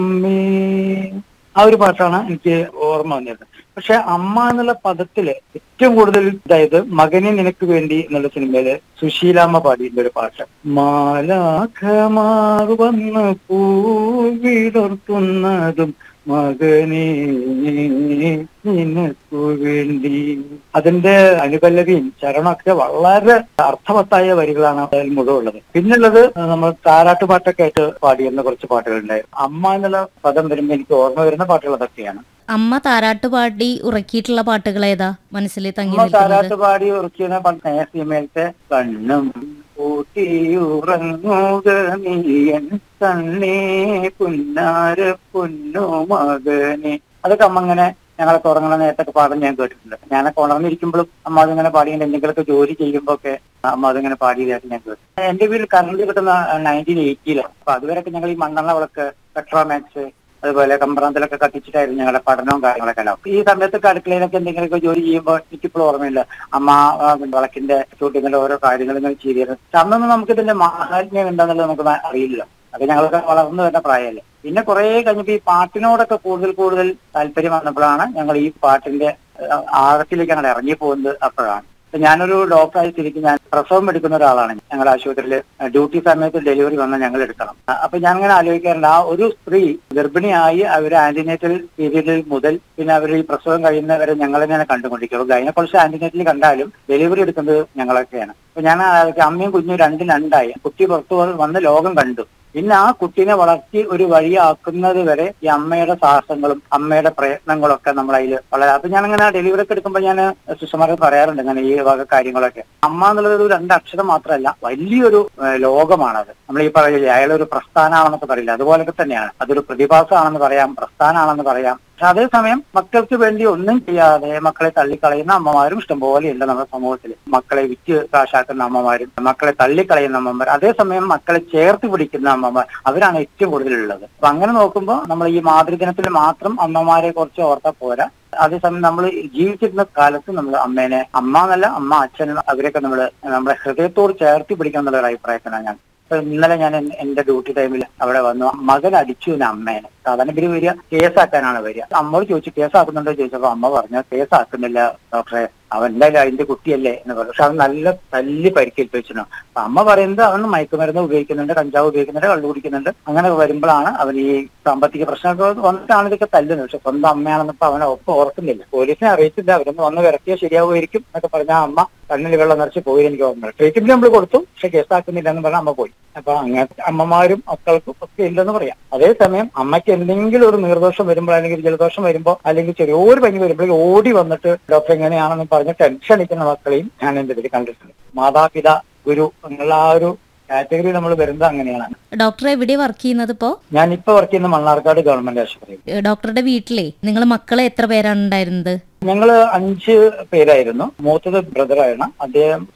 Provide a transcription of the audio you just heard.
അമ്മേ ആ ഒരു പാട്ടാണ് എനിക്ക് ഓർമ്മ വന്നത് പക്ഷെ അമ്മ എന്നുള്ള പദത്തില് ഏറ്റവും കൂടുതൽ അതായത് മകനെ നിനക്ക് വേണ്ടി എന്നുള്ള സിനിമയില് സുശീലാമ്മ പാടിയിട്ടുള്ള ഒരു പാട്ട് മാലാഖമാർ വന്ന് പൂവിടർത്തുന്നതും മകനെ നിനക്കു വേണ്ടി അതിന്റെ അനുപല്ലവിയും ചരണമൊക്കെ വളരെ അർത്ഥവത്തായ വരികളാണ് അതിൽ മുഴുവൻ ഉള്ളത് പിന്നുള്ളത് നമ്മൾ താരാട്ടുപാട്ടൊക്കെ ആയിട്ട് പാടിയിരുന്ന കുറച്ച് പാട്ടുകളുണ്ടായിരുന്നു അമ്മ എന്നുള്ള പദം വരുമ്പോൾ എനിക്ക് ഓർമ്മ വരുന്ന പാട്ടുകൾ അതൊക്കെയാണ് അമ്മ താരാട്ട് പാടി ഉറക്കിയിട്ടുള്ള പാട്ടുകൾ ഏതാ മനസ്സിൽ തങ്ങി അമ്മ നിൽക്കുന്നത് താരാട്ട് പാടി ഉറക്കുന്ന പണ്ട് സിനിമയിലത്തെ കണ്ണും കൂട്ടിയുറങ്ങുക നീയൻ കണ്ണേ പുന്നാര പൊന്നു മകനെ അതൊക്കെ അമ്മ ഇങ്ങനെ ഞങ്ങളൊക്കെ ഉറങ്ങുന്ന നേരത്തൊക്കെ പാടുന്ന ഞാൻ കേട്ടിട്ടുണ്ട് ഞാനൊക്കെ ഉണർന്നിരിക്കുമ്പോഴും അമ്മ അതിങ്ങനെ പാടിയിട്ട് എന്തെങ്കിലുമൊക്കെ ജോലി ചെയ്യുമ്പോ ഒക്കെ അമ്മ അതിങ്ങനെ പാടിയതായിട്ട് ഞാൻ കേട്ടു എന്റെ വീട്ടിൽ കറണ്ട് കിട്ടുന്ന നയൻറ്റീൻ എയ്റ്റിയിലാണ് അപ്പൊ അതുവരെയൊക്കെ ഞങ്ങൾ ഈ മണ്ണെണ്ണ വിളക്ക് പെട്രോമാക്സ് അതുപോലെ കമ്പ്രാന്തിലൊക്കെ കത്തിച്ചിട്ടായിരുന്നു ഞങ്ങളുടെ പഠനവും കാര്യങ്ങളൊക്കെ എല്ലാം ഈ സമയത്തൊക്കെ അടുക്കളയിലൊക്കെ എന്തെങ്കിലുമൊക്കെ ജോലി ചെയ്യുമ്പോൾ എനിക്കിപ്പോഴും ഓർമ്മയില്ല അമ്മ ആ, വിളക്കിന്റെ ചൂട്ടിങ്ങനെ ഓരോ കാര്യങ്ങൾ ഇങ്ങനെ ചെയ്തിരുന്നു പക്ഷെ അന്നൊന്നും നമുക്ക് ഇതിന്റെ മാഹാത്മ്യം എന്താണെന്നുള്ളത് നമുക്ക് ന- അറിയില്ല അത് ഞങ്ങളൊക്കെ വളർന്നു വരുന്ന പ്രായമല്ലേ പിന്നെ കുറെ കഴിഞ്ഞപ്പോ ഈ പാട്ടിനോടൊക്കെ കൂടുതൽ കൂടുതൽ താല്പര്യം വന്നപ്പോഴാണ് ഞങ്ങൾ ഈ പാട്ടിന്റെ ആ, ആഴത്തിലേക്ക് ഞങ്ങൾ ഇറങ്ങി പോകുന്നത് അപ്പോഴാണ് ഇപ്പൊ ഞാനൊരു ഡോക്ടറായി തിരിക്കും ഞാൻ പ്രസവം എടുക്കുന്ന ഒരാളാണ് ഞങ്ങളുടെ ആശുപത്രിയിൽ ഡ്യൂട്ടി സമയത്ത് ഡെലിവറി വന്നാൽ ഞങ്ങൾ എടുക്കണം ആ, അപ്പൊ ഞാൻ അങ്ങനെ ആലോചിക്കാറുണ്ട് ആ ഒരു സ്ത്രീ ഗർഭിണിയായി അവർ ആന്റിനേറ്റൽ പീരീഡിൽ മുതൽ പിന്നെ അവർ ഈ പ്രസവം കഴിയുന്നവരെ ഞങ്ങൾ തന്നെയാണ് കണ്ടുകൊണ്ടിരിക്കുന്നത് ഗൈനക്കോളജി ആന്റിനേറ്റൽ കണ്ടാലും ഡെലിവറി എടുക്കുന്നത് ഞങ്ങളൊക്കെയാണ് അപ്പൊ ഞാൻ ആലോചിക്കാം, അമ്മയും കുഞ്ഞും രണ്ടും രണ്ടായി കുട്ടി പുറത്തു വന്ന് വന്ന് ലോകം കണ്ടു പിന്നെ ആ കുട്ടീനെ വളർത്തി ഒരു വഴിയാക്കുന്നത് വരെ ഈ അമ്മയുടെ സാഹസങ്ങളും അമ്മയുടെ പ്രയത്നങ്ങളൊക്കെ നമ്മൾ അതിൽ വളരെ അപ്പൊ ഞാൻ അങ്ങനെ ഡെലിവറി ഒക്കെ എടുക്കുമ്പോൾ ഞാൻ സുഷമാരെ പറയാറുണ്ട് അങ്ങനെ ഈ വക കാര്യങ്ങളൊക്കെ അമ്മ എന്നുള്ളത് ഒരു രണ്ടക്ഷരം മാത്രമല്ല വലിയൊരു ഏഹ്, ലോകമാണത് നമ്മൾ ഈ പറയില്ലേ അയാളൊരു പ്രസ്ഥാനമാണെന്നൊക്കെ പറയില്ല അതുപോലൊക്കെ തന്നെയാണ് അതൊരു പ്രതിഭാസമാണെന്ന് പറയാം പ്രസ്ഥാനമാണെന്ന് പറയാം പക്ഷെ അതേസമയം മക്കൾക്ക് വേണ്ടി ഒന്നും ചെയ്യാതെ മക്കളെ തള്ളിക്കളയുന്ന അമ്മമാരും ഇഷ്ടംപോലെയുണ്ട് നമ്മുടെ സമൂഹത്തിൽ മക്കളെ വിറ്റ് കാശാക്കുന്ന അമ്മമാരും മക്കളെ തള്ളിക്കളയുന്ന അമ്മമാർ അതേസമയം മക്കളെ ചേർത്ത് പിടിക്കുന്ന അമ്മമാർ അവരാണ് ഏറ്റവും കൂടുതലുള്ളത് അപ്പൊ അങ്ങനെ നോക്കുമ്പോൾ നമ്മൾ ഈ മാതൃദിനത്തിൽ മാത്രം അമ്മമാരെ കുറിച്ച് ഓർത്താൽ പോരാ അതേസമയം നമ്മൾ ജീവിച്ചിരുന്ന കാലത്ത് നമ്മൾ അമ്മേനെ അമ്മ എന്നല്ല അമ്മ അച്ഛൻ അവരെയൊക്കെ നമ്മൾ നമ്മുടെ ഹൃദയത്തോട് ചേർത്തി പിടിക്കണം എന്നുള്ള ഒരു അഭിപ്രായത്തിലാണ് ഞാൻ ഇപ്പൊ ഇന്നലെ ഞാൻ എൻ- എന്റെ ഡ്യൂട്ടി ടൈമിൽ അവിടെ വന്നു മകൻ അടിച്ചു എന്നെ അമ്മേനെ സാധാരണ ഇവര് വരിക കേസാക്കാനാണ് വരിക അമ്മയോട് ചോദിച്ചു കേസാക്കുന്നുണ്ടോ ചോദിച്ചപ്പോ അമ്മ പറഞ്ഞു കേസാക്കുന്നില്ല ഡോക്ടറെ അവൻ എന്തായാലും അതിന്റെ കുട്ടിയല്ലേ എന്ന് പറഞ്ഞു പക്ഷെ അവൻ നല്ല തല്ലി പരിക്കേൽപ്പിച്ചിരുന്നു അപ്പൊ അമ്മ പറയുന്നത് അവൻ മയക്കുമരുന്ന് ഉപയോഗിക്കുന്നുണ്ട് കഞ്ചാവ് ഉപയോഗിക്കുന്നുണ്ട് കള്ളു കുടിക്കുന്നുണ്ട് അങ്ങനെ വരുമ്പോഴാണ് അവൻ ഈ സാമ്പത്തിക പ്രശ്നമൊക്കെ വന്നിട്ടാണ് ഇതൊക്കെ തല്ലുന്നത് പക്ഷെ സ്വന്തം അമ്മയാണെന്നപ്പോ അവനെ ഒപ്പം ഓർക്കുന്നില്ല പോലീസിനെ അറിയിച്ചില്ല അവരൊന്ന് വന്ന് വിരട്ടിയാൽ ശരിയാവുമായിരിക്കും എന്നൊക്കെ പറഞ്ഞ ആ അമ്മ കണ്ണിൽ വെള്ളം നിറച്ച് പോയി എനിക്ക് ഓർമ്മ ട്രീറ്റ്മെന്റ് നമ്മൾ കൊടുത്തു പക്ഷെ കേസാക്കുന്നില്ല എന്ന് പറഞ്ഞ അമ്മ പോയി അപ്പൊ അങ്ങനത്തെ അമ്മമാരും മക്കൾക്കും ഒക്കെ ഇല്ലെന്ന് പറയാം അതേസമയം അമ്മയ്ക്ക് എന്തെങ്കിലും ഒരു നീർദോഷം വരുമ്പോൾ അല്ലെങ്കിൽ ഒരു ജലദോഷം വരുമ്പോൾ അല്ലെങ്കിൽ ചെറിയൊരു പനി വരുമ്പോഴേക്കും ഓടി വന്നിട്ട് ഡോക്ടർ എങ്ങനെയാണെന്ന് പറഞ്ഞ് ടെൻഷൻ അടിക്കുന്ന മക്കളെയും ഞാൻ എന്റെ ഇതിൽ കണ്ടിട്ടുണ്ട് മാതാപിത ഗുരു എന്നുള്ള ആ ഒരു കാറ്റഗറി നമ്മൾ വരുന്നത് അങ്ങനെയാണ് ഡോക്ടർ എവിടെ വർക്ക് ചെയ്യുന്നത് ഇപ്പോ ഞാൻ ഇപ്പൊ വർക്ക് ചെയ്യുന്ന മണ്ണാർക്കാട് ഗവൺമെന്റ് ആശുപത്രി ഏ, ഡോക്ടറുടെ വീട്ടിലെ നിങ്ങൾ മക്കളെ എത്ര പേരാണ് ഉണ്ടായിരുന്നത് ഞങ്ങള് അഞ്ച് പേരായിരുന്നു മൂത്തത് ബ്രദറാണ് അദ്ദേഹം